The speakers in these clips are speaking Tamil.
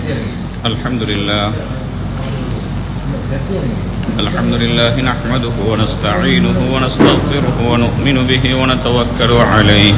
الحمد لله الحمد لله نحمده ونستعينه ونستغفره ونؤمن به ونتوكل عليه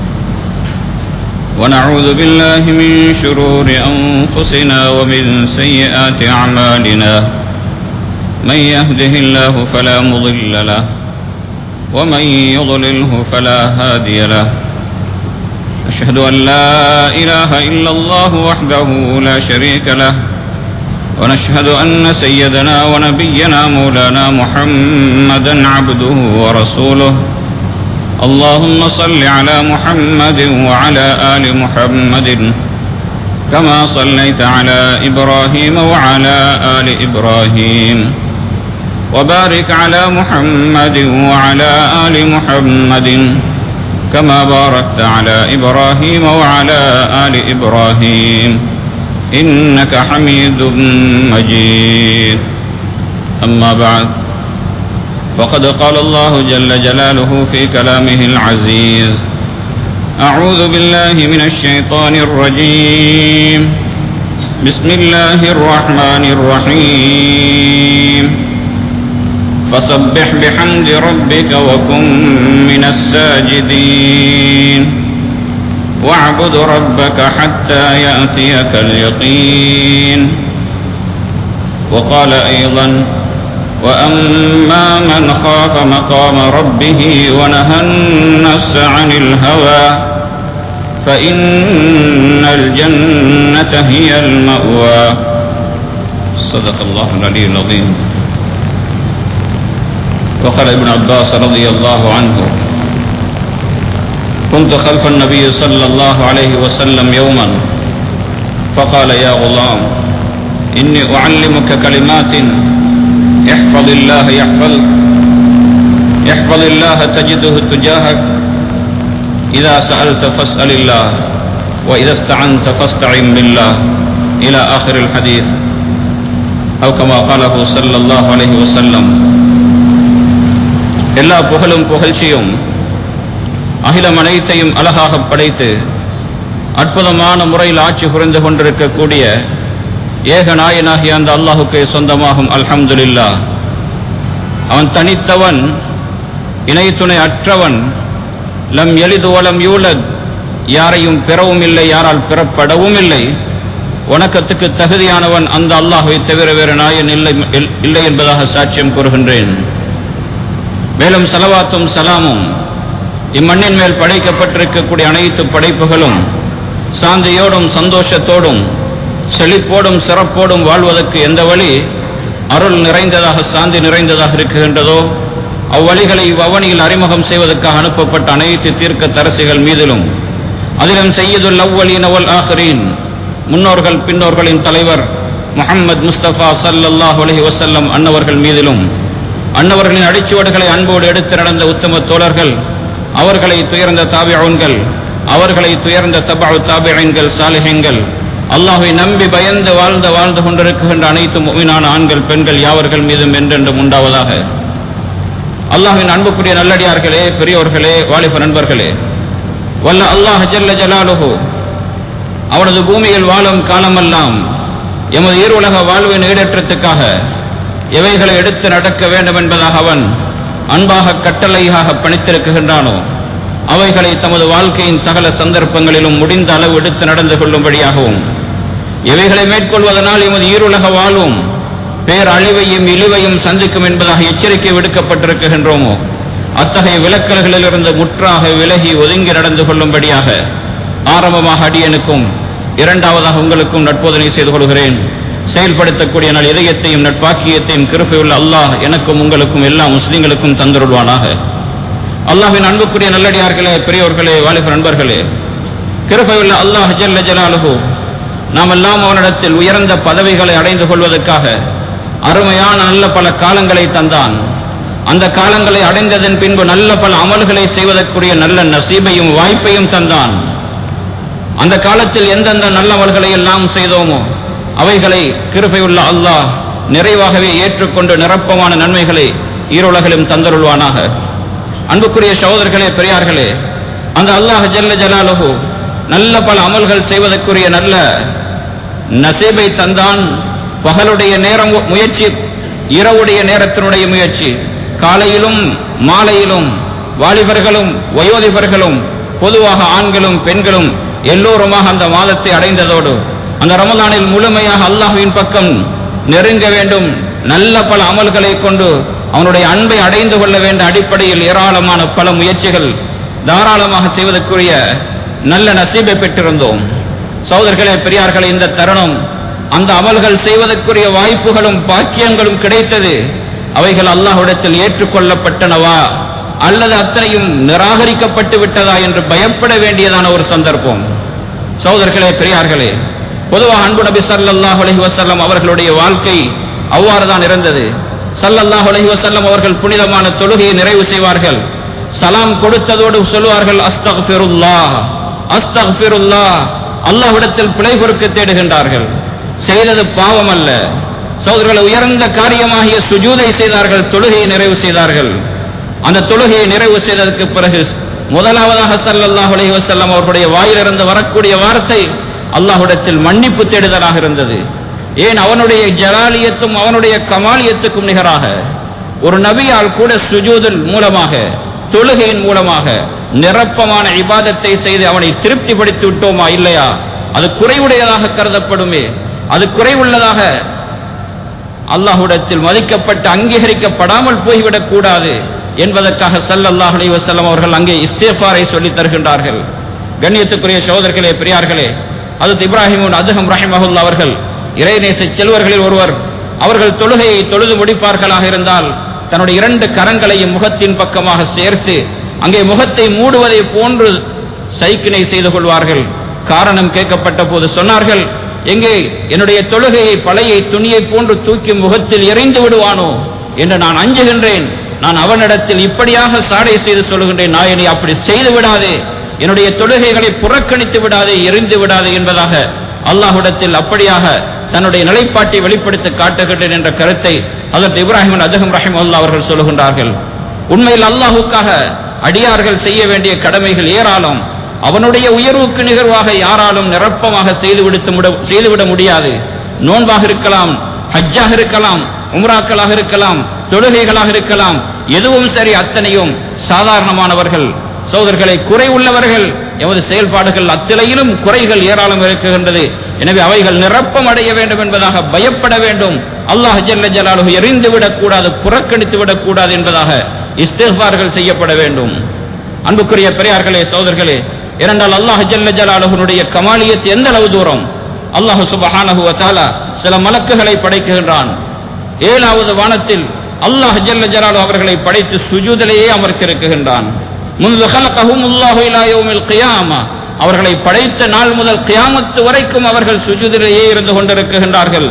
ونعوذ بالله من شرور أنفسنا ومن سيئات أعمالنا من يهده الله فلا مضل له ومن يضلله فلا هادي له أشهد أن لا إله إلا الله وحده لا شريك له ونشهد أن سيدنا ونبينا مولانا محمدا عبده ورسوله اللهم صل على محمد وعلى آل محمد كما صليت على إبراهيم وعلى آل إبراهيم وبارك على محمد وعلى آل محمد كما باركت على إبراهيم وعلى آل إبراهيم إنك حميد مجيد أما بعد فقد قال الله جل جلاله في كلامه العزيز أعوذ بالله من الشيطان الرجيم بسم الله الرحمن الرحيم فسبح بحمد ربك وكن من الساجدين واعبد ربك حتى يأتيك اليقين وقال أيضا وأما من خاف مقام ربه ونهى النفس عن الهوى فإن الجنة هي المأوى صدق الله العلي العظيم وقال ابن عباس رضي الله عنه كنت خلف النبي صلى الله عليه وسلم يوما فقال يا غلام إني أعلمك كلمات احفظ الله يحفظك احفظ الله تجده تجاهك إذا سألت فاسأل الله وإذا استعنت فاستعن بالله إلى آخر الحديث أو كما قاله صلى الله عليه وسلم எல்லா புகழும் புகழ்ச்சியும் அகிலம் அனைத்தையும் அழகாக படைத்து அற்புதமான முறையில் ஆட்சி புரிந்து கொண்டிருக்கக்கூடிய ஏக நாயனாகிய அந்த அல்லாஹுக்கு சொந்தமாகும் அல்ஹம்துலில்லா அவன் தனித்தவன் இணை துணை அற்றவன் லம் எளிது வலம் யூலத் யாரையும் பெறவும் இல்லை யாரால் பெறப்படவும் இல்லை வணக்கத்துக்கு தகுதியானவன் அந்த அல்லாஹுவை தவிர வேறு நாயன் இல்லை இல்லை என்பதாக சாட்சியம் கூறுகின்றேன் மேலும் சலவாத்தும் சலாமும் இம்மண்ணின் மேல் படைக்கப்பட்டிருக்கக்கூடிய அனைத்து படைப்புகளும் சாந்தியோடும் சந்தோஷத்தோடும் செழிப்போடும் சிறப்போடும் வாழ்வதற்கு எந்த வழி அருள் நிறைந்ததாக சாந்தி நிறைந்ததாக இருக்குகின்றதோ அவ்வழிகளை இவ்வவனியில் அறிமுகம் செய்வதற்காக அனுப்பப்பட்ட அனைத்து தீர்க்க தரசிகள் மீதிலும் அதிலும் செய்யதுல் அவ்வலீன் அவல் ஆஹரீன் முன்னோர்கள் பின்னோர்களின் தலைவர் முகம்மது முஸ்தபா சல்லல்லாஹ் அலஹி வசல்லம் அன்னவர்கள் மீதிலும் அன்னவர்களின் அடிச்சுவடுகளை அன்போடு எடுத்து நடந்த உத்தம தோழர்கள் அவர்களை துயர்ந்த தாபியன்கள் அவர்களை துயர்ந்த தபாவு தாபியன்கள் சாலிஹங்கள் அல்லாஹை நம்பி பயந்து வாழ்ந்து வாழ்ந்து கொண்டிருக்கின்ற அனைத்து முவினான ஆண்கள் பெண்கள் யாவர்கள் மீதும் என்றென்றும் உண்டாவதாக அல்லாஹின் அன்புக்குரிய நல்லடியார்களே பெரியோர்களே வாலிப நண்பர்களே வல்ல அல்லாஹ் ஜல்ல ஜலாலுஹு அவனது பூமியில் வாழும் காலமெல்லாம் எமது ஈருலக வாழ்வின் ஈடேற்றத்துக்காக எவைகளை எடுத்து நடக்க வேண்டும் என்பதாக அவன் அன்பாக கட்டளையாக பணித்திருக்கின்றானோ அவைகளை தமது வாழ்க்கையின் சகல சந்தர்ப்பங்களிலும் முடிந்த அளவு எடுத்து நடந்து கொள்ளும்படியாகவும் எவைகளை மேற்கொள்வதனால் எமது ஈருலக வாழ்வும் பேரழிவையும் இழிவையும் சந்திக்கும் என்பதாக எச்சரிக்கை விடுக்கப்பட்டிருக்கின்றோமோ அத்தகைய விலக்கல்களிலிருந்து முற்றாக விலகி ஒதுங்கி நடந்து கொள்ளும்படியாக ஆரம்பமாக அடியனுக்கும் இரண்டாவதாக உங்களுக்கும் நட்போதனை செய்து கொள்கிறேன் செயல்படுத்தக்கூடிய நாள் இதயத்தையும் நட்பாக்கியத்தையும் கிருப்பையுள்ள அல்லாஹ் எனக்கும் உங்களுக்கும் எல்லா முஸ்லிம்களுக்கும் தந்துருவானாக அல்லாஹின் அன்புக்குரிய நல்லடியார்களே பெரியோர்களே வாலிப நண்பர்களே கிருப்பையுள்ள அல்லாஹ் ஜல்ல ஜலாலுகு நாம் எல்லாம் அவனிடத்தில் உயர்ந்த பதவிகளை அடைந்து கொள்வதற்காக அருமையான நல்ல பல காலங்களை தந்தான் அந்த காலங்களை அடைந்ததன் பின்பு நல்ல பல அமல்களை செய்வதற்குரிய நல்ல நசீபையும் வாய்ப்பையும் தந்தான் அந்த காலத்தில் எந்தெந்த நல்ல அமல்களை எல்லாம் செய்தோமோ அவைகளை கிருபையுள்ள அல்லாஹ் நிறைவாகவே ஏற்றுக்கொண்டு நிரப்பமான நன்மைகளை ஈருலகிலும் தந்தருள்வானாக அன்புக்குரிய சகோதரர்களே பெரியார்களே அந்த அல்லாஹ் ஜல்ல ஜலாலுஹு நல்ல பல அமல்கள் செய்வதற்குரிய நல்ல நசீபை தந்தான் பகலுடைய நேரம் முயற்சி இரவுடைய நேரத்தினுடைய முயற்சி காலையிலும் மாலையிலும் வாலிபர்களும் வயோதிபர்களும் பொதுவாக ஆண்களும் பெண்களும் எல்லோருமாக அந்த மாதத்தை அடைந்ததோடு அந்த ரமலானில் முழுமையாக அல்லாஹ்வின் பக்கம் நெருங்க வேண்டும் நல்ல பல அமல்களை கொண்டு அவனுடைய அன்பை அடைந்து கொள்ள வேண்டிய அடிப்படையில் ஏராளமான பல முயற்சிகள் தாராளமாக செய்வதற்குரிய நல்ல நசீபை பெற்றிருந்தோம் சகோதரர்களே பெரியார்களே இந்த தருணம் அந்த அமல்கள் செய்வதற்குரிய வாய்ப்புகளும் பாக்கியங்களும் கிடைத்தது அவைகள் அல்லாஹ்விடத்தில் ஏற்றுக்கொள்ளப்பட்டனவா அல்லது அத்தனையும் நிராகரிக்கப்பட்டு விட்டதா என்று பயப்பட வேண்டியதான ஒரு சந்தர்ப்பம் சகோதரர்களே பெரியார்களே பொதுவாக அன்பு நபி ஸல்லல்லாஹு அலைஹி வஸல்லம் அவர்களுடைய வாழ்க்கை அவ்வாறு தான் இருந்தது ஸல்லல்லாஹு அலைஹி வஸல்லம் அவர்கள் புனிதமான தொழுகையை நிறைவு செய்வார்கள் சலாம் கொடுத்ததோடு சொல்வார்கள் அஸ்தக்ஃபிருல்லாஹ் அஸ்தக்ஃபிருல்லாஹ் அல்லாஹ்விடத்தில் பிழை பொறுக்க தேடுகின்றார்கள் செய்தது பாவம் அல்ல சகோதரர்கள் உயர்ந்த காரியமாகிய சுஜூதை செய்தார்கள் தொழுகையை நிறைவு செய்தார்கள் அந்த தொழுகையை நிறைவு செய்ததற்கு பிறகு முதலாவதாக ஸல்லல்லாஹு அலைஹி வஸல்லம் அவர்களுடைய வாயிலிருந்து வரக்கூடிய வார்த்தை அல்லாஹ்விடத்தில் மன்னிப்பு தேடுதலாக இருந்தது ஏன் அவனுடைய ஜலாலியத்தும் அவனுடைய கமாலியத்துக்கும் நிகராக ஒரு நபியால் கூட சுஜூதல் மூலமாக தொழுகையின் மூலமாக நிரப்பமான இபாதத்தை செய்து அவனை திருப்திப்படுத்தி விட்டோமா இல்லையா அது குறைவுடையதாக கருதப்படுமே அது குறைவுள்ளதாக அல்லாஹ்விடத்தில் மதிக்கப்பட்டு அங்கீகரிக்கப்படாமல் போய்விடக் கூடாது என்பதற்காக ஸல்லல்லாஹு அலைஹி வஸல்லம் அவர்கள் அங்கே இஸ்திஃபாரை சொல்லித் தருகின்றார்கள் கண்ணியத்துக்குரிய சகோதரர்களே பெரியார்களே ஹஜ்ரத் இப்ராஹிமுன் அதுகம் ரஹிமஹுல்லா அவர்கள் இறைநேச செல்வர்களில் ஒருவர் அவர்கள் தொழுகையை தொழுது முடிப்பார்களாக இருந்தால் தன்னுடைய இரண்டு கரங்களையும் முகத்தின் பக்கமாக சேர்த்து அங்கே முகத்தை மூடுவதை போன்று சைக்கினை செய்து கொள்வார்கள் காரணம் கேட்கப்பட்ட போது சொன்னார்கள் எங்கே என்னுடைய தொழுகையை பழைய துணியை போன்று தூக்கி முகத்தில் எறிந்து விடுவானோ என்று நான் அஞ்சுகின்றேன் நான் அவனிடத்தில் இப்படியாக சாடை செய்து சொல்லுகின்றேன் நாயனை அப்படி செய்து விடாதே என்னுடைய தொழுகைகளை புறக்கணித்து விடாதே எரிந்து விடாதே என்பதாக அல்லாஹ்விடத்தில் அப்படியாக தன்னுடைய நிலைப்பாட்டை வெளிப்படுத்தி காட்டுகின்றேன் என்ற கருத்தை அதற்கு இப்ராஹிம் அதகம் ரஹிம் அல்லா அவர்கள் சொல்லுகின்றார்கள் உண்மையில் அல்லாஹுக்காக அடியார்கள் செய்ய வேண்டிய கடமைகள் ஏராளம் அவனுடைய உயர்வுக்கு நிகழ்வாக யாராலும் நிரப்பமாக செய்துவிடுத்து முட- செய்துவிட முடியாது நோன்பாக இருக்கலாம் ஹஜ்ஜாக இருக்கலாம் உம்ராக்களாக இருக்கலாம் தொழுகைகளாக இருக்கலாம் எதுவும் சரி அத்தனையும் சாதாரணமானவர்கள் சோதர்களை குறை உள்ளவர்கள் எமது செயல்பாடுகள் அத்திலையிலும் குறைகள் ஏராளம் இருக்குகின்றது எனவே அவைகள் நிரப்பம் அடைய வேண்டும் என்பதாக பயப்பட வேண்டும் அல்லாஹ் ஜல்ல ஜலாலுஹு எறிந்து விடக்கூடாது புறக்கணித்து விடக்கூடாது என்பதாக இஸ்திஃபார்கள் செய்யப்பட வேண்டும் அன்புக்குரிய பெரியார்களே சோதர்களே இரண்டால் அல்லாஹ் ஜல்ல ஜலாலுஹுனுடைய கமாலியத் எந்த அளவு தூரம் அல்லாஹ் சுபஹானஹு வ தஆலா சில மலக்குகளை படைக்குகின்றான் ஏழாவது வானத்தில் அல்லாஹ் ஜல்ல ஜலாலு அவர்களை படைத்து சுஜூதிலேயே அமர்த்திருக்குகின்றான் முன்பு கலக்கஹும் அல்லாஹு இலா யௌமில் கியாமா அவர்களை படைத்த நாள் முதல் கியாமத்து வரைக்கும் அவர்கள் சுஜூதிலேயே இருந்து கொண்டிருக்கின்றார்கள்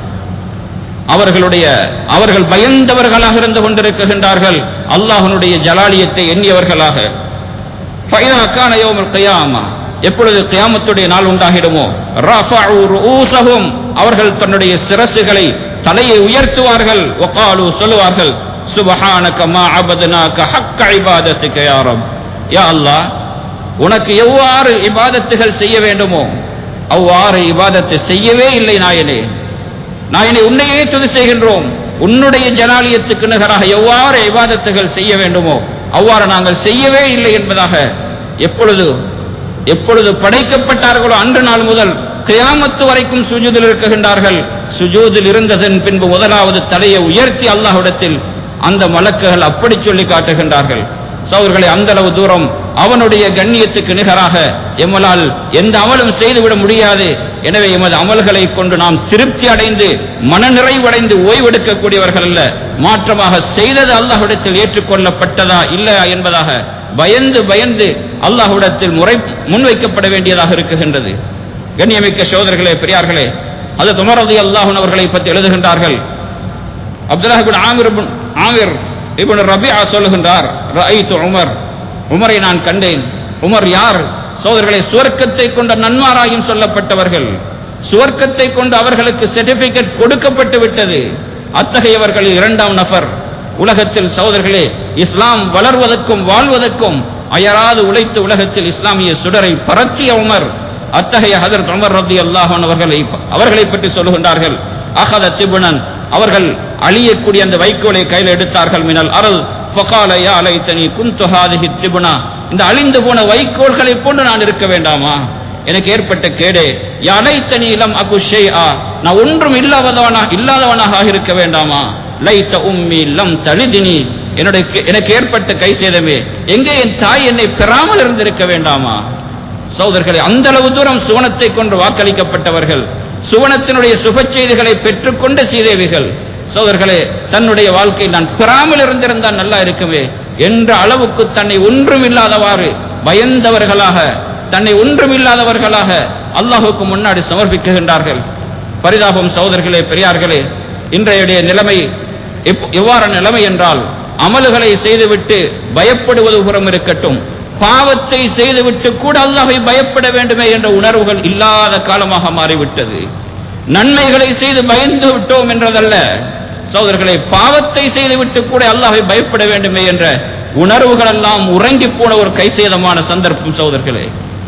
அவர்களுடைய அவர்கள் பயந்தவர்களாக இருந்து கொண்டிருக்கின்றார்கள் அல்லாஹ்வுடைய ஜலாலியத்தை எண்ணியவர்களாக ஃபைதா கான யௌமுல் கியாமா எப்பொழுது கியாமத்துடைய நாள் உண்டாகிடுமோ ரஃபஉ ரூஸஹும் அவர்கள் தன்னுடைய சிரசுகளை தலையை உயர்த்துவார்கள் வகாலு சொல்லுவார்கள் சுபஹானக மா அபத்னாக ஹக்க இபாதத்துக யா ரப் யா அல்லாஹ் உனக்கு எவ்வாறு இபாதத்துகள் செய்ய வேண்டுமோ அவ்வாறு இபாதத்தை செய்யவே இல்லை நாயனே நாயனை உன்னையே துதி செய்கின்றோம் உன்னுடைய ஜனாலியத்துக்கு நிகராக எவ்வாறு இபாதத்துகள் செய்ய வேண்டுமோ அவ்வாறு நாங்கள் செய்யவே இல்லை என்பதாக எப்பொழுது எப்பொழுது படைக்கப்பட்டார்களோ அன்று நாள் முதல் கியாமத்து வரைக்கும் சுஜூதில் இருக்குகின்றார்கள் சுஜூதில் இருந்ததன் பின்பு முதலாவது தலையை உயர்த்தி அல்லாஹ்விடத்தில் அந்த மலக்குகள் அப்படி சொல்லி காட்டுகின்றார்கள் சோதர்களை அந்த அளவு தூரம் அவனுடைய கண்ணியத்துக்கு நிகராக எம்மலால் எந்த அமலும் செய்துவிட முடியாது எனவே எமது அமல்களை கொண்டு நாம் திருப்தி அடைந்து மனநிறைவடைந்து ஓய்வெடுக்கக்கூடியவர்கள் அல்ல மாற்றமாக செய்தது அல்லாஹ்விடத்தில் ஏற்றுக்கொள்ளப்பட்டதா இல்லையா என்பதாக பயந்து பயந்து அல்லாஹ்விடத்தில் முறை முன்வைக்கப்பட வேண்டியதாக இருக்குகின்றது கண்ணியமிக்க சோதர்களே பெரியார்களே அது துமரதி அல்லாஹன் அவர்களை பற்றி எழுதுகின்றார்கள் அப்துல்லாஹ் இப்னு ஆமிர் இப்னு- ஆமிர் இப்னு ரபிஆ சொல்லுகின்றார் ரஐத்து உமர் உமரை நான் கண்டேன் உமர் யார் சோதர்களை சுவர்க்கத்தை கொண்ட நன்மாராயும் சொல்லப்பட்டவர்கள் சுவர்க்கத்தை கொண்டு அவர்களுக்கு சர்டிபிகேட் கொடுக்கப்பட்டு விட்டது அத்தகையவர்களில் இரண்டாம் நபர் உலகத்தில் சகோதரர்களே இஸ்லாம் வளர்வதற்கும் வாழ்வதற்கும் அயராது உழைத்து உலகத்தில் இஸ்லாமிய சுடரை பரத்திய உமர் அத்தகைய ஹதரத் உமர் ரதி அல்லாஹன் அவர்களை அவர்களை பற்றி சொல்லுகின்றார்கள் அகத திபுனன் அவர்கள் அழியக்கூடிய அந்த வைக்கோலை கையில் எடுத்தார்கள் மினல் அருள் ஃபகால யா அலைத்தனி குந்து ஹாதிஹி திபுனா இந்த அழிந்து போன வைக்கோல்களை போன்று நான் இருக்க வேண்டாமா எனக்கு ஏற்பட்ட கேடே யா அலைத்தனி இளம் அகு ஆ நான் ஒன்றும் இல்லாதவனா இல்லாதவனாக இருக்க வேண்டாமா லைத்த உம்மி லம் தலிதினி என்னுடைய எனக்கு ஏற்பட்ட கை சேதமே எங்கே என் தாய் என்னை பெறாமல் இருந்திருக்க வேண்டாமா சகோதரர்களே அந்த அளவு தூரம் சுவனத்தை கொண்டு வாக்களிக்கப்பட்டவர்கள் சுவனத்தினுடைய சுப செய்திகளை பெற்றுக்கொண்ட சீதேவிகள் சோதர்களே தன்னுடைய வாழ்க்கை நான் பெறாமல் இருந்திருந்தால் நல்லா இருக்குமே என்ற அளவுக்கு தன்னை ஒன்றுமில்லாதவாறு பயந்தவர்களாக தன்னை ஒன்றுமில்லாதவர்களாக அல்லாஹுக்கு முன்னாடி சமர்ப்பிக்குகின்றார்கள் பரிதாபம் சகோதரர்களே பெரியார்களே இன்றைய நிலைமை எவ்வாறு நிலைமை என்றால் அமல்களை செய்துவிட்டு பயப்படுவது புறம் இருக்கட்டும் பாவத்தை செய்துவிட்டு கூட அல்லாஹை பயப்பட வேண்டுமே என்ற உணர்வுகள் இல்லாத காலமாக மாறிவிட்டது நன்மைகளை செய்து பயந்து விட்டோம் என்றதல்ல சோதர்களே பாவத்தை செய்துவிட்டு கூட அல்லாஹை பயப்பட வேண்டுமே என்ற உணர்வுகள் எல்லாம் உறங்கி போன ஒரு கைசேதமான சந்தர்ப்பம் சோதர்களே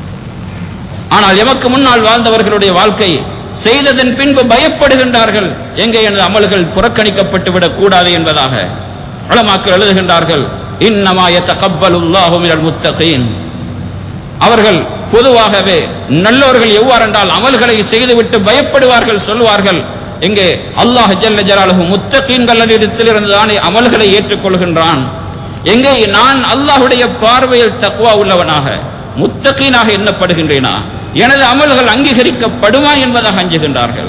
ஆனால் எமக்கு முன்னால் வாழ்ந்தவர்களுடைய வாழ்க்கை செய்ததன் பின்பு பயப்படுகின்றார்கள் எங்கே எனது அமல்கள் புறக்கணிக்கப்பட்டு விடக் கூடாது என்பதாக வளமாக்கள் எழுதுகின்றார்கள் இன்னமா யத்தகப்பலுல்லாஹு மினல் முத்தகீன் அவர்கள் பொதுவாகவே நல்லோர்கள் எவ்வாறென்றால் அமல்களை செய்துவிட்டு பயப்படுவார்கள் சொல்வார்கள் எங்கே அல்லாஹ் ஜல்ல ஜலாலுஹு முத்தகீன்களிடத்திலிருந்து தானே அமல்களை ஏற்றுக்கொள்கின்றான் எங்கே நான் அல்லாஹுடைய பார்வையில் தக்குவா உள்ளவனாக முத்தகீனாக எண்ணப்படுகின்றேனா எனது அமல்கள் அங்கீகரிக்கப்படுமா என்பதாக அஞ்சுகின்றார்கள்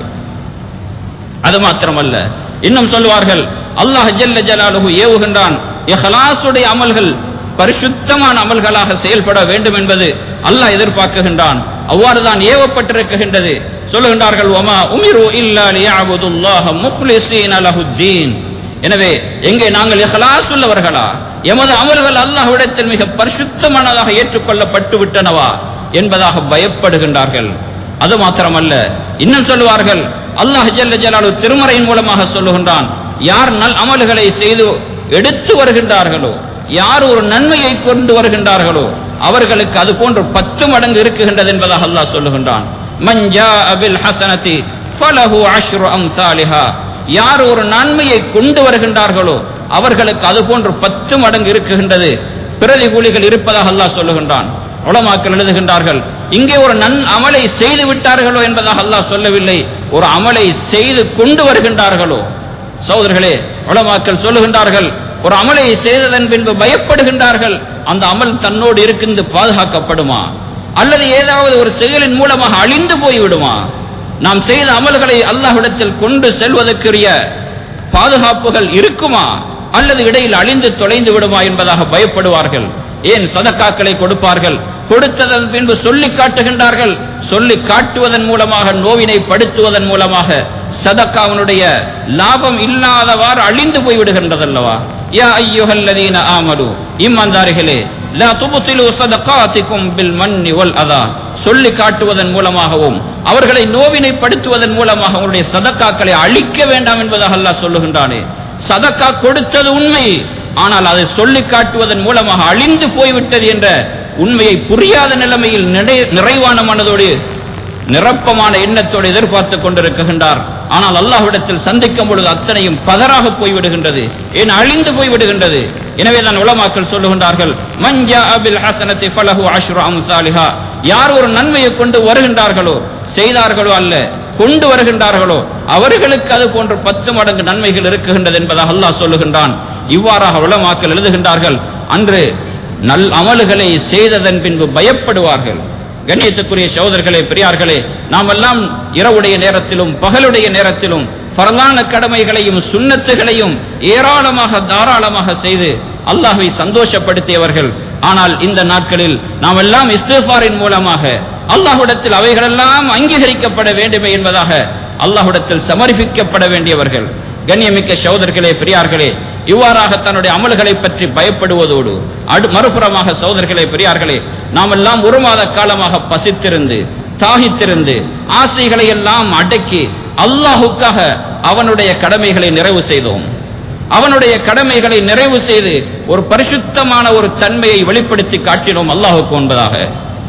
அது மாத்திரமல்ல இன்னும் சொல்வார்கள் அல்லாஹ் ஜல்ல ஜலாலுஹு ஏவுகின்றான் இஹ்லாசுடைய அமல்கள் பரிசுத்தமான அமல்களாக செயல்பட வேண்டும் என்பது அல்லாஹ் எதிர்பார்க்குகின்றான் அவ்வாறுதான் ஏவப்பட்டிருக்கின்றது சொல்லுகின்றார்கள் ஒமா உமிரு இல்லா லியஅபுதுல்லாஹ முக்லிஸீன லஹுத்தீன் எனவே எங்கே நாங்கள் இஹ்லாஸ் உள்ளவர்களா எமது அமல்கள் அல்லாஹ்விடத்தில் மிக பரிசுத்தமானதாக ஏற்றுக்கொள்ளப்பட்டு விட்டனவா என்பதாக பயப்படுகின்றார்கள் அது மாத்திரமல்ல இன்னும் சொல்லுவார்கள் அல்லாஹ் ஜல்ல ஜலாலு திருமறையின் மூலமாக சொல்லுகின்றான் யார் நல் அமல்களை செய்து எடுத்து வருகின்றார்களோ யார் ஒரு நன்மையை கொண்டு வருகின்றார்களோ அவர்களுக்கு அது போன்று பத்து மடங்கு இருக்குகின்றது என்பதாக அல்லாஹ் சொல்லுகின்றான் மஞ்சா அபில் ஹசனதி ஃபலஹு அஷ்ரு அம்சாலிஹா யார் ஒரு நன்மையை கொண்டு வருகின்றார்களோ அவர்களுக்கு அது போன்று பத்து மடங்கு இருக்குகின்றது பிரதி கூலிகள் இருப்பதாக அல்லாஹ் சொல்லுகின்றான் உலமாக்கள் எழுதுகின்றார்கள் இங்கே ஒரு நன் அமலை செய்து விட்டார்களோ என்பதாக அல்லாஹ் சொல்லவில்லை ஒரு அமலை செய்து கொண்டு வருகின்றார்களோ சகோதரர்களே உலமாக்கள் சொல்லுகின்றார்கள் ஒரு அமலை செய்ததன் பின்பு பயப்படுகின்றார்கள் அந்த அமல் தன்னோடு இருந்து பாதுகாக்கப்படுமா அல்லது ஏதாவது ஒரு செயலின் மூலமாக அழிந்து போய்விடுமா நாம் செய்த அமல்களை அல்லாஹ்விடத்தில் கொண்டு செல்வதற்குரிய பாதுகாப்புகள் இருக்குமா அல்லது இடையில் அழிந்து தொலைந்து விடுமா என்பதாக பயப்படுவார்கள் ஏன் சதக்காக்களை கொடுப்பார்கள் கொடுத்ததன் பின்பு சொல்லி காட்டுகின்றார்கள் சொல்லி காட்டுவதன் மூலமாக நோவினை படுத்துவதன் மூலமாக சதக்காவனுடைய லாபம் இல்லாதவாறு அழிந்து போய்விடுகின்றதல்லவா யா ஐயுஹல்லதீன ஆமலு இம்மந்தாரிகளே லா துபுத்திலு சதகாத்திக்கும் பில் மன்னி வல் அதா சொல்லி காட்டுவதன் மூலமாகவும் அவர்களை நோவினைப்படுத்துவதன் மூலமாக அவருடைய சதக்காக்களை அழிக்க வேண்டாம் என்பதாக அல்லாஹ் சொல்லுகின்றானே சதக்கா கொடுத்தது உண்மை ஆனால் அதை சொல்லி காட்டுவதன் மூலமாக அழிந்து போய்விட்டது என்ற உண்மையை புரியாத நிலைமையில் நிறைவான மனதோடு நிரப்பமான எண்ணத்தோடு எதிர்பார்த்து கொண்டிருக்கின்றார் ஆனால் அல்லாஹ்விடத்தில் சந்திக்கும் பொழுது அத்தனையும் பதறாக போய்விடுகின்றது ஏன் அழிந்து போய்விடுகின்றது எனவே தான் உலமாக்கள் சொல்லுகின்றார்கள் மஞ்சா அபில் ஹசனத்தி ஃபலஹு அஷ்ரு அம்சாலிஹா யார் ஒரு நன்மையை கொண்டு வருகின்றார்களோ செய்தார்களோ அல்ல கொண்டு வருகின்றார்களோ அவர்களுக்கு அது போன்ற பத்து மடங்கு நன்மைகள் இருக்குகின்றது என்பதாக அல்லாஹ் சொல்லுகின்றான் இவ்வாறாக உலமாக்கள் எழுதுகின்றார்கள் அன்று நல் அமல்களை செய்ததன் பின்பு பயப்படுவார்கள் கண்ணியத்துக்குரிய சகோதரர்களே பெரியார்களே நாம் எல்லாம் இரவுடைய நேரத்திலும் பகலுடைய நேரத்திலும் பரலான கடமைகளையும் சுண்ணத்துகளையும் ஏராளமாக தாராளமாக செய்து அல்லாஹை சந்தோஷப்படுத்தியவர்கள் ஆனால் இந்த நாட்களில் நாம் எல்லாம் இஸ்திஃபாரின் மூலமாக அல்லாஹ்விடத்தில் அவைகளெல்லாம் அங்கீகரிக்கப்பட வேண்டுமே என்பதாக அல்லாஹ்விடத்தில் சமர்ப்பிக்கப்பட வேண்டியவர்கள் கண்ணியமிக்க சகோதரர்களே பெரியார்களே இவ்வாறாக தன்னுடைய அமல்களை பற்றி பயப்படுவதோடு அடு மறுபுறமாக சகோதரர்களே பெரியார்களே நாம் எல்லாம் ஒரு மாத காலமாக பசித்திருந்து தாகித்திருந்து ஆசைகளை எல்லாம் அடக்கி அல்லாஹுக்காக அவனுடைய கடமைகளை நிறைவு செய்தோம் அவனுடைய கடமைகளை நிறைவு செய்து ஒரு பரிசுத்தமான ஒரு தன்மையை வெளிப்படுத்தி காட்டினோம் அல்லாஹுக்கு என்பதாக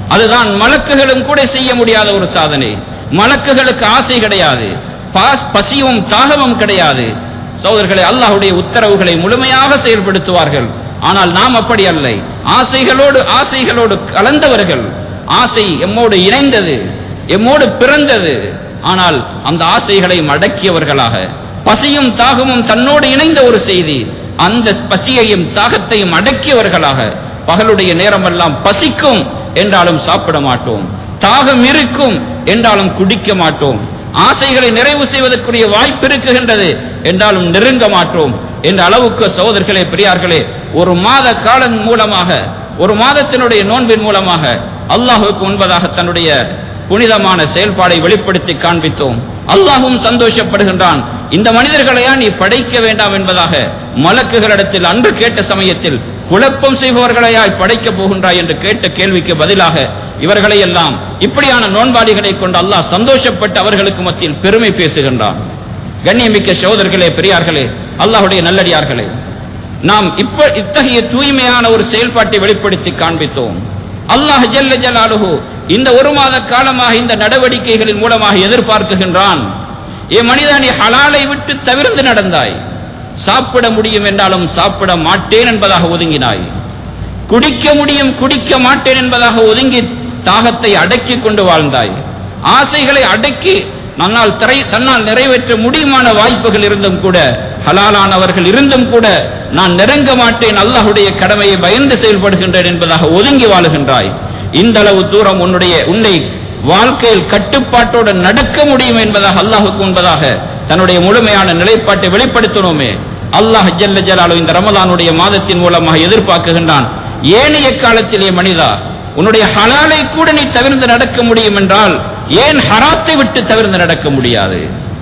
அதுதான் மலக்குகளும் கூட செய்ய முடியாத ஒரு சாதனை மலக்குகளுக்கு ஆசை கிடையாது பாஸ்- பசியும் தாகமும் கிடையாது சகோதரர்களே அல்லாஹ்வுடைய உத்தரவுகளை முழுமையாக செயல்படுத்துவார்கள் ஆனால் நாம் அப்படி அல்ல ஆசைகளோடு ஆசைகளோடு கலந்தவர்கள் ஆசை எம்மோடு இணைந்தது எம்மோடு பிறந்தது ஆனால் அந்த ஆசைகளை அடக்கியவர்களாக பசியும் தாகமும் தன்னோடு இணைந்த ஒரு செய்தி அந்த பசியையும் தாகத்தையும் அடக்கியவர்களாக பகலுடைய நேரமெல்லாம் பசிக்கும் என்றாலும் சாப்பிட மாட்டோம் தாகம் இருக்கும் என்றாலும் குடிக்க மாட்டோம் ஆசைகளை நிறைவு செய்வதற்குரிய வாய்ப்பு இருக்குகின்றது என்றாலும் நெருங்க மாட்டோம் என்ற அளவுக்கு சகோதரர்களே பெரியார்களே ஒரு மாத காலம் மூலமாக ஒரு மாதத்தினுடைய நோன்பின் மூலமாக அல்லாஹுக்கு முன்பதாக தன்னுடைய புனிதமான செயல்பாடை வெளிப்படுத்தி காண்பித்தோம் அல்லாஹும் சந்தோஷப்படுகின்றான் இந்த மனிதர்களையா நீ படைக்க வேண்டாம் என்பதாக மலக்குகளிடத்தில் அன்று கேட்ட சமயத்தில் குழப்பம் செய்பவர்களையாய் படைக்கப் போகின்றாய் என்று கேட்ட கேள்விக்கு பதிலாக இவர்களை எல்லாம் இப்படியான நோன்பாளிகளை கொண்டு அல்லாஹ் சந்தோஷப்பட்டு அவர்களுக்கு மத்தியில் பெருமை பேசுகின்றான் கண்ணியமிக்க சகோதரர்களே பெரியார்களே அல்லாஹுடைய நல்லடியார்களே நாம் இப்ப இத்தகைய தூய்மையான ஒரு செயல்பாட்டை வெளிப்படுத்தி காண்பித்தோம் அல்லாஹ் ஜல்ல ஜலாலுஹு இந்த ஒரு மாத காலமாக இந்த நடவடிக்கைகளின் மூலமாக எதிர்பார்க்குகின்றான் ஏ மனிதா நீ ஹலாலை விட்டு தவிர்த்து நடந்தாய் சாப்பிட முடியும் என்றாலும் சாப்பிட மாட்டேன் என்பதாக ஒதுங்கினாய் குடிக்க முடியும் குடிக்க மாட்டேன் என்பதாக ஒதுங்கி தாகத்தை அடக்கி கொண்டு வாழ்ந்தாய் ஆசைகளை அடக்கி நன்னால் திரை தன்னால் நிறைவேற்ற முடியுமான வாய்ப்புகள் இருந்தும் கூட ஹலாலானவர்கள் இருந்தும் கூட நான் நெருங்க மாட்டேன் அல்லாஹுடைய கடமையை பயந்து செயல்படுகின்றேன் என்பதாக ஒதுங்கி வாழுகின்றாய் இந்த அளவு தூரம் உன்னுடைய உன்னை வாழ்க்கையில் கட்டுப்பாட்டோடு நடக்க முடியும் என்பதாக அல்லாஹுக்கு முன்பதாக தன்னுடைய முழுமையான நிலைப்பாட்டை வெளிப்படுத்தணுமே அல்லாஹ் ஜல்ல ஜலாலு இந்த ரமலானுடைய மாதத்தின் மூலமாக எதிர்பார்க்குகின்றான் ஏனைய காலத்திலே மனிதா உன்னுடைய ஹலாலை கூட நீ தவிர்த்து நடக்க முடியும் என்றால் ஏன் ஹராத்தை விட்டு தவிர்த்து நடக்க முடியாது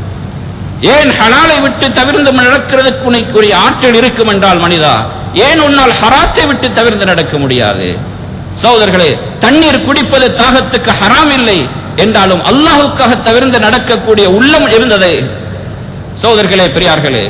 ஏன் ஹலாலை விட்டு தவிர்த்து நடக்கிறதுக்கு உனக்குரிய ஆற்றல் இருக்கும் என்றால் மனிதா ஏன் உன்னால் ஹராத்தை விட்டு தவிர்த்து நடக்க முடியாது சகோதரர்களே தண்ணீர் குடிப்பது தாகத்துக்கு ஹராம் இல்லை என்றாலும் அல்லாஹுக்காக தவிர்த்து நடக்கக்கூடிய உள்ளம் இருந்ததே சகோதரர்களே பெரியார்களே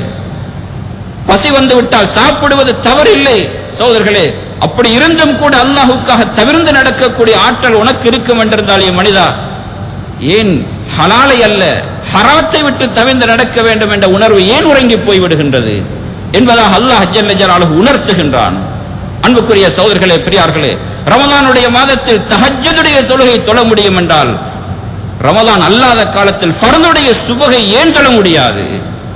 பசி வந்து விட்டால் சாப்பிடுவது தவறில்லை சகோதரர்களே அப்படி இருந்தும் கூட அல்லாஹுக்காக தவிர்த்து நடக்கக்கூடிய ஆற்றல் உனக்கு இருக்கும் என்றிருந்தால் என் மனிதா ஏன் ஹலாலை அல்ல ஹராத்தை விட்டு தவிர்த்து நடக்க வேண்டும் என்ற உணர்வு ஏன் உறங்கி போய் விடுகின்றது என்பதாக அல்லாஹ் ஜல்ல ஜலாலுஹு உணர்த்துகின்றான் அன்புக்குரிய சகோதரர்களே பெரியார்களே ரமலானுடைய மாதத்தில் தஹஜ்ஜுடைய தொழுகை தொழ முடியும் என்றால் ரமலான் அல்லாத காலத்தில் ஃபர்துடைய சுபகை ஏன் தொழ முடியாது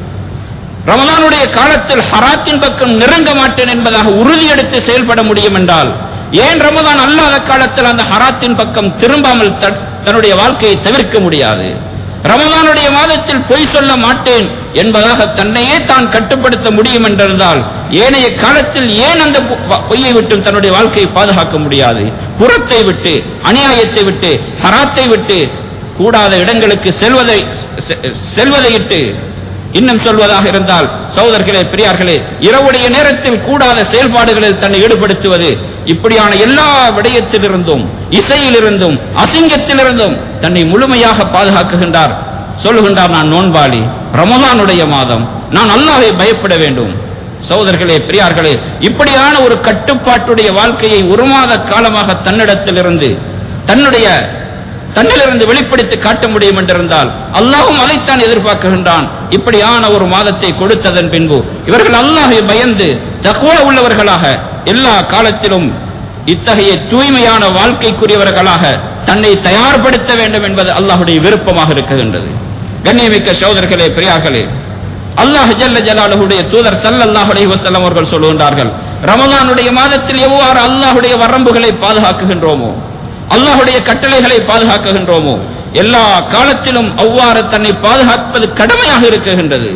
ரமலானுடைய காலத்தில் ஹராத்தின் பக்கம் நெருங்க மாட்டேன் என்பதாக உறுதியெடுத்து செயல்பட முடியும் என்றால் ஏன் ரமலான் அல்லாத காலத்தில் அந்த ஹராத்தின் பக்கம் திரும்பாமல் த- தன்னுடைய வாழ்க்கையை தவிர்க்க முடியாது ரமலானுடைய மாதத்தில் பொய் சொல்ல மாட்டேன் என்பதாக தன்னையே தான் கட்டுப்படுத்த முடியும் என்றிருந்தால் ஏனைய காலத்தில் ஏன் அந்த பொ- வ- பொய்யை விட்டு தன்னுடைய வாழ்க்கையை பாதுகாக்க முடியாது புறத்தை விட்டு அநியாயத்தை விட்டு ஹராத்தை விட்டு கூடாத இடங்களுக்கு செல்வதை செ- செல்வதை இட்டு இன்னும் சொல்வதாக இருந்தால் சகோதரர்களே பெரியார்களே இரவுடைய நேரத்தில் கூடாத செயல்பாடுகளில் தன்னை ஈடுபடுத்துவது இப்படியான எல்லா விடயத்திலிருந்தும் இசையிலிருந்தும் அசிங்கத்திலிருந்தும் தன்னை முழுமையாக பாதுகாக்குகின்றார் சொல்லுகின்றார் நான் நோன்பாளி ரமலானுடைய மாதம் நான் அல்லாஹ்வை பயப்பட வேண்டும் சகோதரர்களே பெரியார்களே இப்படியான ஒரு கட்டுப்பாட்டுடைய வாழ்க்கையை ஒரு மாத காலமாக தன்னிடத்திலிருந்து தன்னுடைய தன்னிலிருந்து வெளிப்படுத்தி காட்ட முடியும் என்றிருந்தால் அல்லாஹும் அதைத்தான் எதிர்பார்க்கின்றான் இப்படியான ஒரு மாதத்தை கொடுத்ததன் பின்பு இவர்கள் அல்லாஹை பயந்து தக்குவா உள்ளவர்களாக எல்லா காலத்திலும் இத்தகைய தூய்மையான வாழ்க்கைக்குரியவர்களாக தன்னை தயார்படுத்த வேண்டும் என்பது அல்லாஹுடைய விருப்பமாக இருக்கின்றது கண்ணியமிக்க சகோதரர்களே பெரியார்களே அல்லாஹ் ஜல்ல ஜலாலுடைய தூதர் ஸல்லல்லாஹு அலைஹி வஸல்லம் அவர்கள் சொல்லுகின்றார்கள் ரமலானுடைய மாதத்தில் எவ்வாறு அல்லாஹுடைய வரம்புகளை பாதுகாக்குகின்றோமோ அல்லாஹுடைய கட்டளைகளை பாதுகாக்குகின்றோமோ எல்லா காலத்திலும் அவ்வாறு தன்னை பாதுகாப்பது கடமையாக இருக்குகின்றது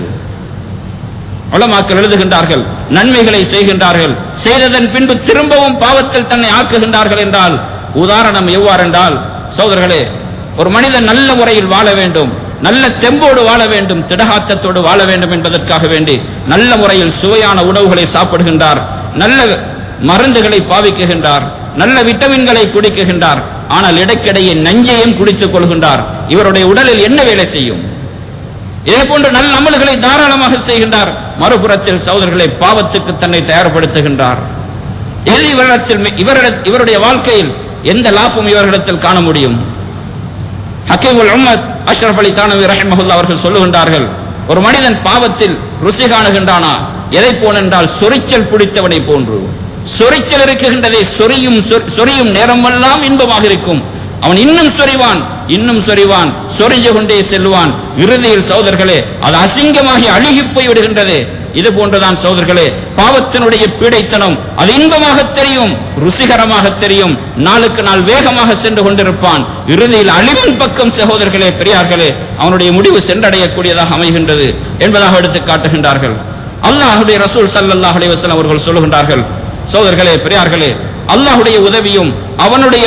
உலமாக்கள் எழுதுகின்றார்கள் நன்மைகளை செய்கின்றார்கள் செய்ததன் பின்பு திரும்பவும் பாவத்தில் தன்னை ஆக்குகின்றார்கள் என்றால் உதாரணம் எவ்வாறென்றால் சகோதரர்களே ஒரு மனிதன் நல்ல முறையில் வாழ வேண்டும் நல்ல தெம்போடு வாழ வேண்டும் திடகாத்தத்தோடு வாழ வேண்டும் என்பதற்காக வேண்டி நல்ல முறையில் சுவையான உணவுகளை சாப்பிடுகின்றார் நல்ல மருந்துகளை பாவிக்குகின்றார் நல்ல விட்டமின்களை குடிக்குகின்றார் ஆனால் இடைக்கிடையே நஞ்சையும் குடித்துக் கொள்கின்றார் இவருடைய உடலில் என்ன வேலை செய்யும் இதே போன்று நல்ல அமல்களை தாராளமாக செய்கின்றார் மறுபுறத்தில் சகோதரர்களை பாவத்துக்கு தன்னை தயார்படுத்துகின்றார் எது இவரிடத்தில் இவரிட இவருடைய வாழ்க்கையில் எந்த லாபம் இவர்களிடத்தில் காண முடியும் ஹக்கீமுல் உம்மத் அஷ்ரஃப் அலி தானவி ரஹிமஹுல்லா அவர்கள் சொல்லுகின்றார்கள் ஒரு மனிதன் பாவத்தில் ருசி காணுகின்றானா எதை போனென்றால் சொரிச்சல் பிடித்தவனை போன்று சொரிச்சல் இருக்குகின்றதை சொரியும் சொ- சொரியும் நேரமெல்லாம் இன்பமாக இருக்கும் அவன் இன்னும் சொரிவான் இன்னும் சொரிவான் சொரிஞ்சு கொண்டே செல்வான் இறுதியில் சோதர்களே அது அசிங்கமாகி அழுகி போய் விடுகின்றது இது போன்றுதான் சோதர்களே பாவத்தினுடைய பீடைத்தனம் அது இன்பமாக தெரியும் ருசிகரமாக தெரியும் நாளுக்கு நாள் வேகமாக சென்று கொண்டிருப்பான் இறுதியில் அழிவின் பக்கம் சகோதரர்களே பெரியார்களே அவனுடைய முடிவு சென்றடையக்கூடியதாக அமைகின்றது என்பதாக எடுத்து காட்டுகின்றார்கள் அல்லாஹுடைய ரசூல் ஸல்லல்லாஹு அலைஹி வஸல்லம் அவர்கள் சொல்லுகின்றார்கள் சோதர்களே பெரியார்களே அல்லாஹுடைய உதவியும் அவனுடைய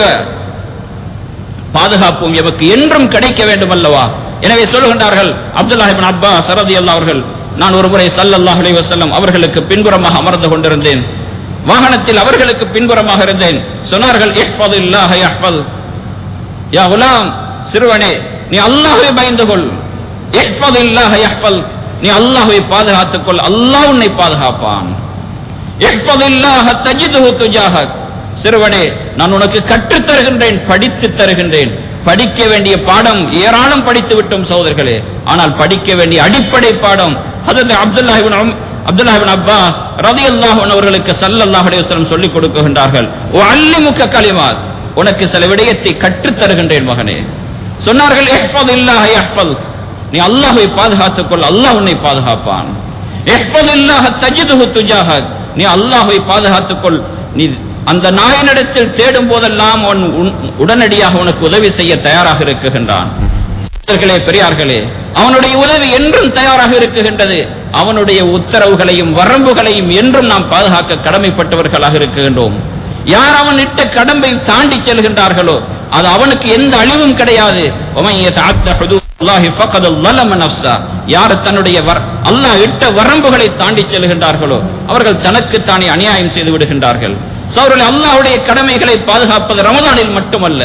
பாதுகாப்பும் எமக்கு என்றும் கிடைக்க வேண்டும் அல்லவா எனவே சொல்லுகின்றார்கள் அப்துல்லாஹ் இப்னு அப்பாஸ் ரலியல்லாஹு அவர்கள் நான் ஒரு முறை ஸல்லல்லாஹு அலைஹி வஸல்லம் அவர்களுக்கு பின்புறமாக அமர்ந்து கொண்டிருந்தேன் வாகனத்தில் அவர்களுக்கு பின்புறமாக இருந்தேன் சொன்னார்கள் இஹ்ஃபதுல்லாஹ யஹ்ஃபல் யா குலாம் சிறுவனே நீ அல்லாஹ்வை பயந்து கொள் இஹ்ஃபதுல்லாஹ யஹ்ஃபல் நீ அல்லாஹ்வை பாதுகாத்துக் கொள் அல்லாஹ் உன்னை பாதுகாப்பான் இஹ்ஃபதுல்லாஹ தஜிதுஹு துஜாஹக் சிறுவனே நான் உனக்கு கற்றுத் தருகின்றேன் படித்துத் தருகின்றேன் படிக்க வேண்டிய பாடம் ஏராளம் படித்து விட்டோம் சகோதரர்களே ஆனால் படிக்க வேண்டிய அடிப்படை பாடம் ஹதரத் அப்துல்லாஹ் இப்னு உம்- அப்துல்லாஹ் இப்னு அப்பாஸ் ரலியல்லாஹு அன்ஹு அவர்களுக்கு ஸல்லல்லாஹு அலைஹி வஸல்லம் சொல்லிக் கொடுக்கின்றார்கள் உஅல்லிமுக கலிமாத் உனக்கு சில விடயத்தை கற்றுத் தருகின்றேன் மகனே சொன்னார்கள் இஹ்ஃபதுல்லாஹ யஹ்ஃபதுக் நீ அல்லாஹ்வை பாதுகாத்துக் கொள் அல்லாஹ் உன்னை பாதுகாப்பான் இஹ்ஃபதுல்லாஹ தஜிதுஹு துஜாஹக் நீ அல்லாஹ்வை பாதுகாத்துக் கொள் நீ அந்த நாயனிடத்தில் தேடும் போதெல்லாம் அவன் உன்- உடனடியாக உனக்கு உதவி செய்ய தயாராக இருக்குகின்றான் சகோதரர்களே, பெரியார்களே அவனுடைய உதவி என்றும் தயாராக இருக்குகின்றது அவனுடைய உத்தரவுகளையும் வரம்புகளையும் என்றும் நாம் பாதுகாக்க கடமைப்பட்டவர்களாக இருக்குகின்றோம் யார் அவன் இட்ட கடம்பை தாண்டி செல்கின்றார்களோ அது அவனுக்கு எந்த அழிவும் கிடையாது وَمَن يَتَعَدَّ حُدُودَ اللَّهِ فَقَدْ ظَلَمَ نَفْسَهُ. யார் தன்னுடைய வர்- அல்லாஹ் இட்ட வரம்புகளை தாண்டி செல்கின்றார்களோ அவர்கள் தனக்குத்தானே அநியாயம் செய்து விடுகின்றார்கள் சோழர்கள் அல்லாஹ்வுடைய கடமைகளை பாதுகாப்பது ரமதானில் மட்டுமல்ல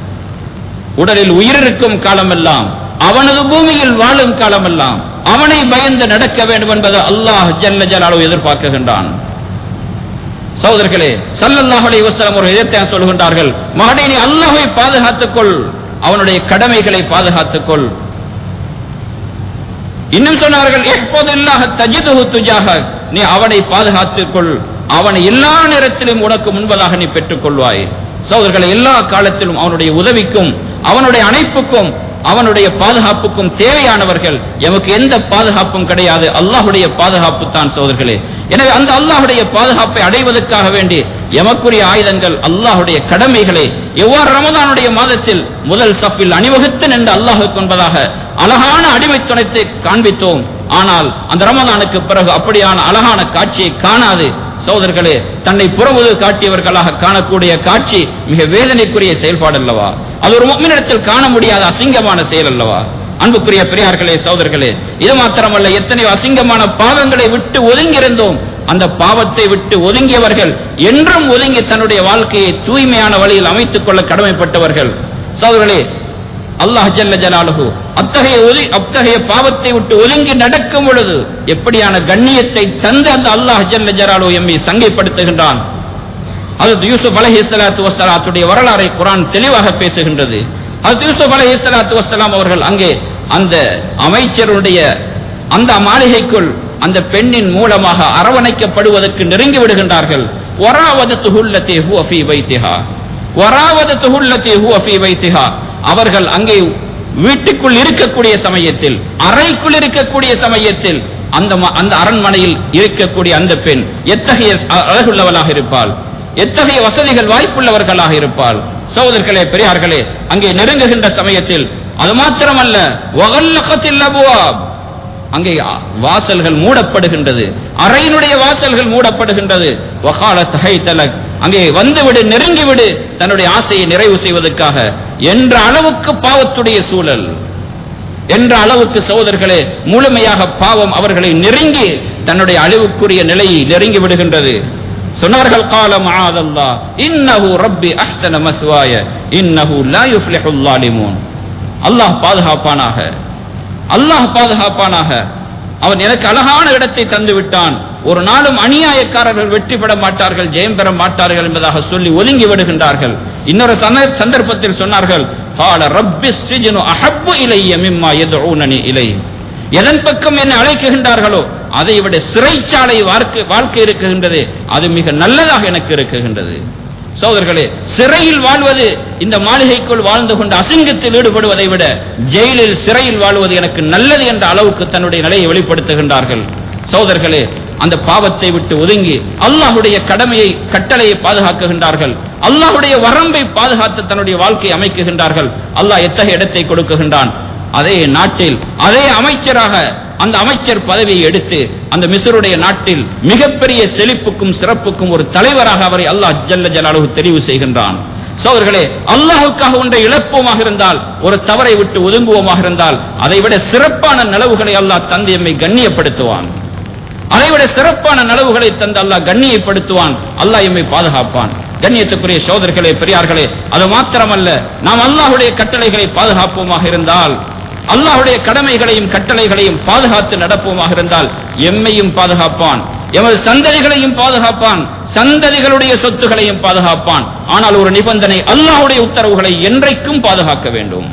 உடலில் உயிர் இருக்கும் காலமெல்லாம் அவனது பூமியில் வாழும் காலமெல்லாம் அவனை பயந்து நடக்க வேண்டும் என்பது அல்லாஹ் ஜல்ல ஜலாலு எதிர்பார்க்குகின்றான் சகோதரர்களே ஸல்லல்லாஹு அலைஹி வஸல்லம் ஒரு இதைத்தான் சொல்கின்றார்கள் மகனே நீ அல்லாஹ்வை பாதுகாத்துக் கொள் அவனுடைய கடமைகளை பாதுகாத்துக் கொள் இன்னும் சொன்னார்கள் எப்போதெல்லாம் தஜிதுஹு துஜாஹக் நீ அவனை பாதுகாத்துக் கொள் அவனை எல்லா நேரத்திலும் உனக்கு முன்பதாக நீ பெற்றுக் கொள்வாய் சகோதரர்களை எல்லா காலத்திலும் அவனுடைய உதவிக்கும் அவனுடைய அணைப்புக்கும் அவனுடைய பாதுகாப்புக்கும் தேவையானவர்கள் எமக்கு எந்த பாதுகாப்பும் கிடையாது அல்லாஹுடைய பாதுகாப்பு தான் சகோதரர்களே எனவே அந்த அல்லாஹுடைய பாதுகாப்பை அடைவதற்காக வேண்டி எமக்குரிய ஆயுதங்கள் அல்லாஹுடைய கடமைகளை எவ்வாறு ரமதானுடைய மாதத்தில் முதல் சஃபில் அணிவகுத்து நின்று அல்லாஹுக்கு என்பதாக அழகான அடிமைத்துணத்தை காண்பித்தோம் ஆனால் அந்த ரமதானுக்கு பிறகு அப்படியான அழகான காட்சியை காணாது சகோதரர்களே தன்னை புறமுது காட்டியவர்களாக காணக்கூடிய காட்சி மிக வேதனைக்குரிய செயல்பாடு அல்லவா அது ஒரு முக்மினிடத்தில் காண முடியாத அசிங்கமான செயல் அல்லவா அன்புக்குரிய பெரியார்களே சகோதரர்களே இது மாத்திரமல்ல எத்தனையோ அசிங்கமான பாவங்களை விட்டு ஒதுங்கியிருந்தோம் அந்த பாவத்தை விட்டு ஒதுங்கியவர்கள் என்றும் ஒதுங்கி தன்னுடைய வாழ்க்கையை தூய்மையான வழியில் அமைத்துக் கொள்ள கடமைப்பட்டவர்கள் சகோதரர்களே அல்லாஹ் ஜல்ல ஜலாலுஹு அத்தகைய ஒதி அத்தகைய பாவத்தை விட்டு ஒதுங்கி நடக்கும் பொழுது எப்படியான கண்ணியத்தை தந்து அந்த அல்லாஹ் ஜல்ல ஜலாலு எம்மை சங்கைப்படுத்துகின்றான் அது யூசுப் அலஹி சலாத்து வசலாத்துடைய வரலாறை குரான் தெளிவாக பேசுகின்றது அது யூசுப் அலஹி சலாத்து வசலாம் அவர்கள் அங்கே அந்த அமைச்சருடைய அந்த மாளிகைக்குள் அந்த பெண்ணின் மூலமாக அரவணைக்கப்படுவதற்கு நெருங்கி விடுகின்றார்கள் வராவதத்துஹுல்லதி ஹுவ ஃபீ பைத்திஹா வராவதத்துஹுல்லதி ஹுவ ஃபீ பைத்திஹா அவர்கள் அங்கே வீட்டுக்குள் இருக்கக்கூடிய சமயத்தில் அறைக்குள் இருக்கக்கூடிய சமயத்தில் அந்த ம- அந்த அரண்மனையில் இருக்கக்கூடிய அந்த பெண் எத்தகைய அ- அழகுள்ளவளாக இருப்பாள் எத்தகைய வசதிகள் வாய்ப்புள்ளவர்களாக இருப்பாள் சகோதரர்களே பெரியார்களே அங்கே நெருங்குகின்ற சமயத்தில் அது மாத்திரமல்ல வகல்லகத்தில் அபுவாப் அங்கே அ- வாசல்கள் மூடப்படுகின்றது அறையினுடைய வாசல்கள் மூடப்படுகின்றது வகால தகை தலக் அங்கே வந்துவிடு நெருங்கிவிடு தன்னுடைய ஆசையை நிறைவு செய்வதற்காக என்ற அளவுக்கு பாவத்துடைய சூழல் என்ற அளவுக்கு சகோதரர்களே முழுமையாக பாவம் அவர்களை நெருங்கி தன்னுடைய அழிவுக்குரிய நிலையை நெருங்கி விடுகின்றது சொன்னார்கள் கால மஆதல்லா இன்னஹு ரப்பி அஹ்ஸன மஸ்வாய இன்னஹு லா யுஃப்லிஹுல் லாலிமூன் அல்லாஹ் பாதுகாப்பானாக அல்லாஹ் பாதுகாப்பானாக அவன் எனக்கு அழகான இடத்தை தந்து விட்டான் ஒரு நாளும் அநியாயக்காரர்கள் வெற்றி பெற மாட்டார்கள் ஜெயம் பெற மாட்டார்கள் என்பதாக சொல்லி ஒதுங்கி விடுகின்றார்கள் இன்னொரு சந்த- சந்தர்ப்பத்தில் சொன்னார்கள் "கால ரப்பி ஸிஜ்னு அஹப்பு இலைய மிம்மா யதுஊனனி இலை எதன் பக்கம் என்னை அழைக்குகின்றார்களோ அதை விட சிறைச்சாலை வாழ்க்கை வாழ்க்கை இருக்குகின்றது அது மிக நல்லதாக எனக்கு இருக்குகின்றது சோதர்களே சிறையில் வாழ்வது இந்த மாளிகைக்குள் வாழ்ந்து கொண்டு அசிங்கத்தில் ஈடுபடுவதை விட ஜெயிலில் சிறையில் வாழ்வது எனக்கு நல்லது என்ற அளவுக்கு தன்னுடைய நிலையை வெளிப்படுத்துகின்றார்கள் சோதர்களே அந்த பாவத்தை விட்டு ஒதுங்கி அல்லாஹுடைய கடமையை கட்டளையை பாதுகாக்குகின்றார்கள் அல்லாஹுடைய வரம்பை பாதுகாத்து தன்னுடைய வாழ்க்கையை அமைக்குகின்றார்கள் அல்லாஹ் எத்தகைய இடத்தை கொடுக்குகின்றான் அதே நாட்டில் அதே அமைச்சராக அந்த அமைச்சர் பதவியை எடுத்து அந்த மிஸ்ருடைய நாட்டில் மிகப்பெரிய செழிப்புக்கும் சிறப்புக்கும் ஒரு தலைவராக அவரை அல்லாஹ் ஜல்ல ஜலாலுஹு தெரிவு செய்கின்றான் சோதர்களே அல்லாஹுக்காக ஒன்றை இழப்போமாக இருந்தால் ஒரு தவறை விட்டு ஒதுங்குவோமாக இருந்தால் அதைவிட சிறப்பான நலவுகளை அல்லாஹ் தந்தை எம்மை கண்ணியப்படுத்துவான் அதைவிட சிறப்பான நலவுகளை தந்து அல்லாஹ் கண்ணியப்படுத்துவான் அல்லாஹ் எம்மை பாதுகாப்பான் கண்ணியத்துக்குரிய சோதர்களே பெரியார்களே அது மாத்திரமல்ல நாம் அல்லாஹுடைய கட்டளைகளை பாதுகாப்போமாக இருந்தால் அல்லாஹுடைய கடமைகளையும் கட்டளைகளையும் பாதுகாத்து நடப்போமாக இருந்தால் எம்மையும் பாதுகாப்பான் எமது சந்ததிகளையும் பாதுகாப்பான் சந்ததிகளுடைய சொத்துகளையும் பாதுகாப்பான் ஆனால் ஒரு நிபந்தனை அல்லாஹுடைய உத்தரவுகளை என்றைக்கும் பாதுகாக்க வேண்டும்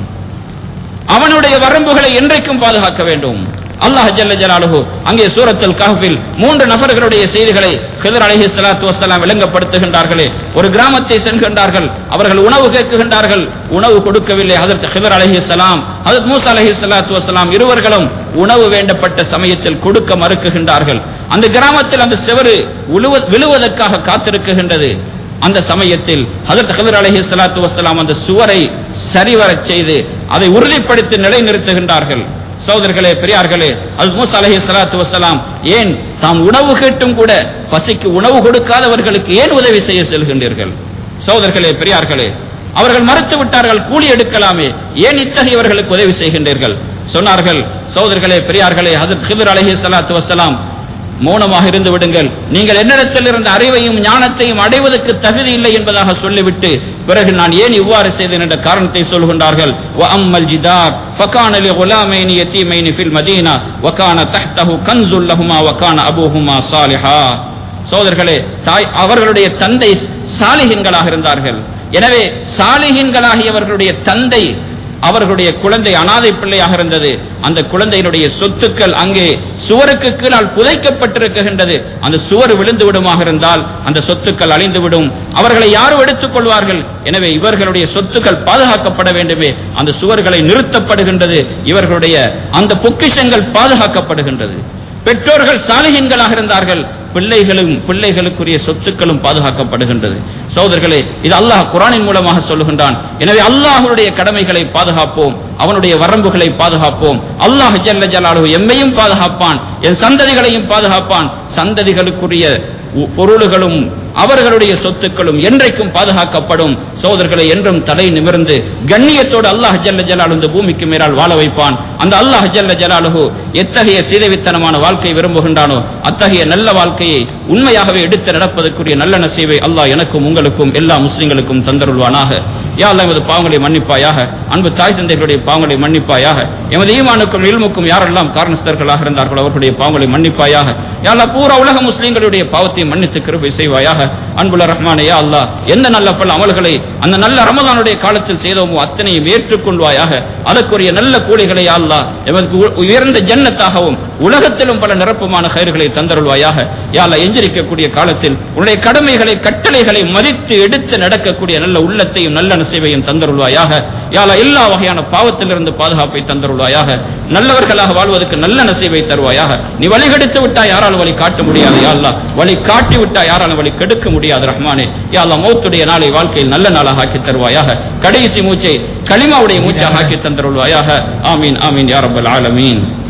அவனுடைய வரம்புகளை என்றைக்கும் பாதுகாக்க வேண்டும் அல்லாஹ் ஜல்ல ஜலாலுஹு அங்கே சூரத்துல் கஹ்ஃபில் மூன்று நபர்களுடைய செய்திகளை ஹிதர் அலைஹி ஸலாத்து வஸ்ஸலாம் விளங்கப்படுத்துகின்றார்களே ஒரு கிராமத்தை செல்கின்றார்கள் அவர்கள் உணவு கேட்குகின்றார்கள் உணவு கொடுக்கவில்லை ஹதரத் ஹிதர் அலைஹி ஸலாம் ஹதரத் மூசா அலைஹி ஸலாத்து வஸ்ஸலாம் இருவர்களும் உணவு வேண்டப்பட்ட சமயத்தில் கொடுக்க மறுக்குகின்றார்கள் அந்த கிராமத்தில் அந்த செவரு உழுவ- விழுவதற்காக காத்திருக்குகின்றது அந்த சமயத்தில் ஹதரத் ஹதர் அலைஹி ஸலாத்து வஸ்ஸலாம் அந்த சுவரை சரிவரச் செய்து அதை உறுதிப்படுத்தி நிலைநிறுத்துகின்றார்கள் சகோதரர்களே பெரியார்களே அது மூசா அலைஹி ஸலாத்து வஸ்ஸலாம் ஏன் தாம் உணவு கேட்டும் கூட பசிக்கு உணவு கொடுக்காதவர்களுக்கு ஏன் உதவி செய்ய செல்கின்றீர்கள் சகோதரர்களே பெரியார்களே அவர்கள் மறுத்து விட்டார்கள் கூலி எடுக்கலாமே ஏன் இத்தகையவர்களுக்கு உதவி செய்கின்றீர்கள் சொன்னார்கள் சகோதரர்களே பெரியார்களே ஹதரத் ஹிதர் அலைஹி ஸலாத்து வஸ்ஸலாம் மௌனமாக இருந்து விடுங்கள் நீங்கள் என்னிடத்தில் இருந்த அறிவையும் ஞானத்தையும் அடைவதற்கு தகுதி இல்லை என்பதாக சொல்லிவிட்டு பிறகு நான் ஏன் இவ்வாறு செய்தேன் என்ற காரணத்தை சொல்கின்றார்கள் وَأَمَّا الْجِدَارُ فَكَانَ لِغُلَامَيْنِ يَتِيمَيْنِ فِي الْمَدِينَةِ وَكَانَ تَحْتَهُ كَنْزٌ لَهُمَا وَكَانَ أَبُوهُمَا صَالِحًا சோதர்களே தாய் அவர்களுடைய தந்தை சாலிஹின்களாக இருந்தார்கள் எனவே சாலிஹின்களாகியவர்களுடைய தந்தை அவர்களுடைய குழந்தை அனாதை பிள்ளையாக இருந்தது அந்த குழந்தையினுடைய சொத்துக்கள் அங்கே சுவருக்கு கீழால் புதைக்கப்பட்டிருக்கின்றது அந்த சுவர் விழுந்து விடுமாக இருந்தால் அந்த சொத்துக்கள் அழிந்து விடும் அவர்களை யாரும் எடுத்துக் கொள்வார்கள் எனவே இவர்களுடைய சொத்துக்கள் பாதுகாக்கப்பட வேண்டுமே அந்த சுவர்களை நிறுத்தப்படுகின்றது இவர்களுடைய அந்த பொக்கிஷங்கள் பாதுகாக்கப்படுகின்றது பெற்றோர்கள் சாலிகன்களாக இருந்தார்கள் பிள்ளைகளும் பிள்ளைகளுக்குரிய சொத்துக்களும் பாதுகாக்கப்படுகின்றது சகோதரர்களே இது அல்லாஹ் குரானின் மூலமாக சொல்லுகின்றான் எனவே அல்லாஹ்வுடைய கடமைகளை பாதுகாப்போம் அவனுடைய வரம்புகளை பாதுகாப்போம் அல்லாஹ் ஜல்ல ஜலாலுஹு எம்மையும் பாதுகாப்பான் என் சந்ததிகளையும் பாதுகாப்பான் சந்ததிகளுக்குரிய உ- பொருளுகளும் அவர்களுடைய சொத்துக்களும் என்றைக்கும் பாதுகாக்கப்படும் சோதர்களை என்றும் தலை நிமிர்ந்து கண்ணியத்தோடு அல்லாஹ் ஜல்ல ஜலாலு இந்த பூமிக்கு மேலால் வாழ வைப்பான் அந்த அல்லாஹ் ஜல்ல ஜலாலுஹு எத்தகைய சீதவித்தனமான வாழ்க்கை விரும்புகின்றானோ அத்தகைய நல்ல வாழ்க்கையை உண்மையாகவே எடுத்து நடப்பதற்குரிய நல்ல நசீவை அல்லாஹ் எனக்கும் உங்களுக்கும் எல்லா முஸ்லிம்களுக்கும் தந்தருள்வானாக யா அல்லாஹ் எமது பாவங்களை மன்னிப்பாயாக அன்பு தாய் தந்தைகளுடைய பாவங்களை மன்னிப்பாயாக எமது ஈமானுக்கும் இல்முக்கும் யாரெல்லாம் காரணஸ்தர்களாக இருந்தார்களோ அவர்களுடைய பாவங்களை மன்னிப்பாயாக யா அல்லாஹ் பூரா உலக முஸ்லிம்களுடைய பாவத்தை மன்னித்து கிருபை செய்வாயாக அன்புள்ள ரஹ்மானே யா அல்லாஹ் எந்த நல்ல பல அமல்களை அந்த நல்ல ரமதானுடைய காலத்தில் செய்தோமோ அத்தனையும் ஏற்றுக்கொள்வாயாக அதற்குரிய நல்ல கூலிகளை யா அல்லாஹ் எமக்கு உ- உயர்ந்த ஜன்னத்தாகவும் உலகத்திலும் பல நிரப்பமான கயிறுகளை தந்தருள்வாயாக யா அல்லாஹ் எஞ்சிருக்கக்கூடிய காலத்தில் உன்னுடைய கடமைகளை கட்டளைகளை மதித்து எடுத்து நடக்கக்கூடிய நல்ல உள்ளத்தையும் நல்ல நசைவையும் தந்தருள்வாயாக யா அல்லாஹ் எல்லா வகையான பாவத்திலிருந்து பாதுகாப்பை தந்தருள்வாயாக நல்லவர்களாக வாழ்வதற்கு நல்ல நசைவை தருவாயாக நீ வழிகெடுத்து விட்டால் யாராலும் வழி காட்ட முடியாது யா அல்லாஹ் வழி காட்டி விட்டால் யாராலும் வழி கெடுக்க முடியாது ரஹ்மானே யா அல்லாஹ் மௌத்துடைய நாளை வாழ்க்கையில் நல்ல நாளாக ஆக்கி தருவாயாக கடைசி மூச்சை களிமாவுடைய மூச்சாக ஆக்கி தந்தருள்வாயாக ஆமீன் ஆமீன் யா ரப்பல் ஆலமீன்